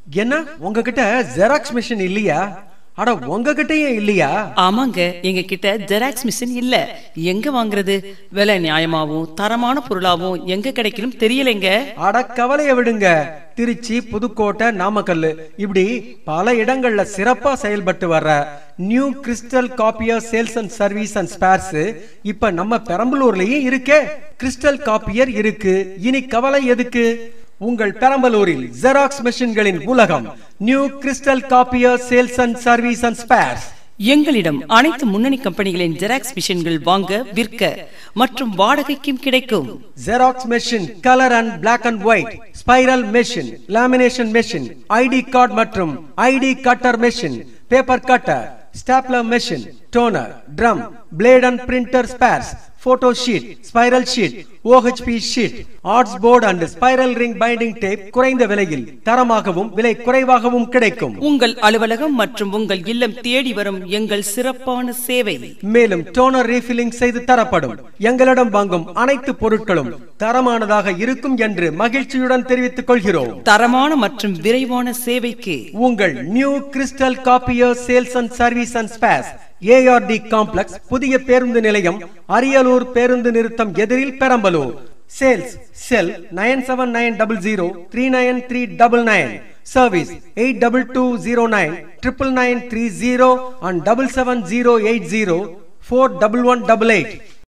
என்ன உங்ககிட்ட xerox machine இல்லையா அட உங்ககிட்டயும் இல்லையா ஆமாங்க எங்க கிட்ட ஜெராக்ஸ் மிஷின் இல்ல எங்க வாங்குறது விலை நியாயமாவும் தரமான பொருளாவும் எங்க கிடைக்கணும் தெரியலைங்க அட கவலைய விடுங்க திருச்சி புதுக்கோட்டை நாமக்கல் இப்படி பல இடங்கள்ல சிறப்பா செயல்பட்டு வர்ற new crystal copier sales and service and spares இப்ப நம்ம பெரம்பலூர்லயும் இருக்கே கிறிஸ்டல் காப்பியர் இருக்கு இனி கவலை எதுக்கு உங்கள் பெரம்பலூரில் ஜெராக்ஸ் மெஷின்களின் உலகம் new crystal copier sales and service and spares எங்களிடம் அனைத்து முன்னணி கம்பெனிகளின் ஜெராக்ஸ் மிஷின்கள் வாங்க விற்க மற்றும் வாடகைக்கும் கிடைக்கும் xerox machine colour and black and white spiral machine lamination machine ID card மற்றும் ID cutter machine paper cutter stapler machine toner drum blade and printer spares photo sheet spiral sheet OHP sheet arts board and spiral ring binding tape குறைந்த விலையில் தரமாகவும் விலை குறைவாகவும் கிடைக்கும் உங்கள் அலுவலகம் மற்றும் உங்கள் இல்லம் தேடி வரும் எங்கள் சிறப்பான சேவை மேலும் டோனர் ரீஃபில்லிங் செய்து தரப்படும் எங்களிடம் வாங்கும் அனைத்து பொருட்களும் தரமானதாக இருக்கும் என்று மகிழ்ச்சியுடன் தெரிவித்துக் கொள்கிறோம் தரமான மற்றும் விரைவான சேவைக்கு உங்கள் new crystal copier sales and service and space ART complex புதிய பேருந்து நிலையம் அரியலூர் பேருந்து நிறுத்தம் எதிரில் Perambalur sales cell nine seven nine double zero three nine three double nine service eight double two zero nine triple nine three zero and double seven zero eight zero four double one double eight